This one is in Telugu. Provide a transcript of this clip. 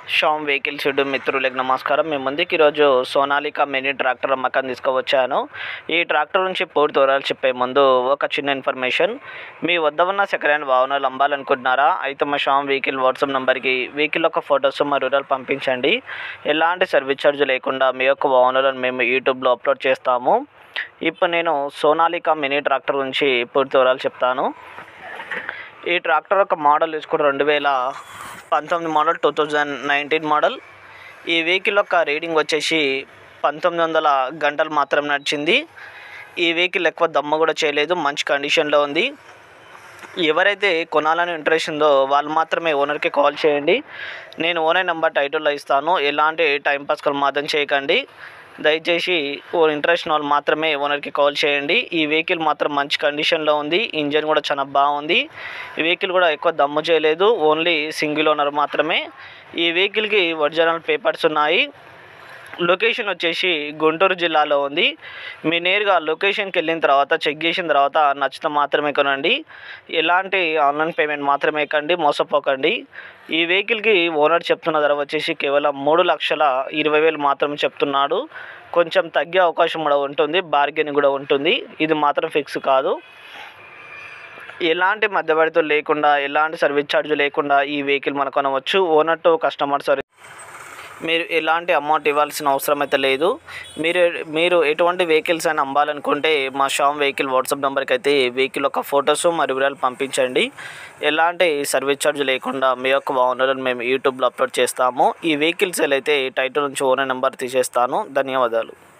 షామ్ వెహికల్ షెడ్ మిత్రులకు నమస్కారం మేము ముందుకు ఈరోజు సోనాలికా మినీ ట్రాక్టర్ అమ్మకాన్ని తీసుకువచ్చాను ఈ ట్రాక్టర్ నుంచి పూర్తి వివరాలు చెప్పే ముందు ఒక చిన్న ఇన్ఫర్మేషన్ మీ వద్ద ఉన్న సెకండ్ హ్యాండ్ వాహనాలు అమ్మాలనుకుంటున్నారా అయితే మా షామ్ వెహికల్ వాట్సాప్ నెంబర్కి వెహికల్ యొక్క ఫొటోస్ మరియు వివరాలు పంపించండి ఎలాంటి సర్వీస్ ఛార్జ్ లేకుండా మీ యొక్క వాహనాలను మేము యూట్యూబ్లో అప్లోడ్ చేస్తాము ఇప్పుడు నేను సోనాలికా మినీ ట్రాక్టర్ గురించి పూర్తి వివరాలు చెప్తాను ఈ ట్రాక్టర్ యొక్క మోడల్ తీసుకుంటే రెండు వేల పంతొమ్మిది model two thousand nineteen model ఈ వెహికల్ యొక్క రీడింగ్ వచ్చేసి పంతొమ్మిది వందల గంటలు మాత్రం నడిచింది ఈ వెహికల్ ఎక్కువ దమ్ము కూడా చేయలేదు మంచి కండిషన్లో ఉంది ఎవరైతే కొనాలని ఇంట్రెస్ట్ ఉందో వాళ్ళు మాత్రమే ఓనర్కి కాల్ చేయండి నేను ఓనర్ నెంబర్ టైటిల్లో ఇస్తాను ఎలాంటి టైంపాస్ కాల్ మాత్రం చేయకండి దయచేసి ఓ ఇంట్రెస్ట్ ఉన్న వాళ్ళు మాత్రమే ఓనర్కి కాల్ చేయండి ఈ వెహికల్ మాత్రం మంచి కండిషన్లో ఉంది ఇంజన్ కూడా చాలా బాగుంది ఈ వెహికల్ కూడా ఎక్కువ దమ్ము చేయలేదు ఓన్లీ సింగిల్ ఓనర్ మాత్రమే ఈ వెహికల్కి ఒరిజినల్ పేపర్స్ ఉన్నాయి లొకేషన్ వచ్చేసి గుంటూరు జిల్లాలో ఉంది మీ నేరుగా లొకేషన్కి వెళ్ళిన తర్వాత చెక్ చేసిన తర్వాత నచ్చితే మాత్రమే కొనండి ఎలాంటి ఆన్లైన్ పేమెంట్ మాత్రమే కండి మోసపోకండి ఈ వెహికల్కి ఓనర్ చెప్తున్న ధర వచ్చేసి కేవలం మూడు లక్షల ఇరవై వేలు మాత్రమే చెప్తున్నాడు కొంచెం తగ్గే అవకాశం కూడా ఉంటుంది బార్గెన్ కూడా ఉంటుంది ఇది మాత్రం ఫిక్స్ కాదు ఎలాంటి మధ్యవర్తులు లేకుండా ఎలాంటి సర్వీస్ ఛార్జ్ లేకుండా ఈ వెహికల్ మనం కొనవచ్చు ఓనర్ టు కస్టమర్ సర్వీస్ మీరు ఎలాంటి అమౌంట్ ఇవ్వాల్సిన అవసరం అయితే లేదు మీరు మీరు ఎటువంటి వెహికల్స్ అయినా అమ్మాలనుకుంటే మా షామ్ వెహికల్ వాట్సాప్ నెంబర్కి అయితే వెహికల్ యొక్క ఫొటోస్ మరియు వివరాలు పంపించండి ఎలాంటి సర్వీస్ ఛార్జ్ లేకుండా మీ యొక్క వాహనాలను మేము యూట్యూబ్లో అప్లోడ్ చేస్తాము ఈ వెహికల్స్ అయితే టైటిల్ నుంచి ఓనర్ నెంబర్ తీసేస్తాను ధన్యవాదాలు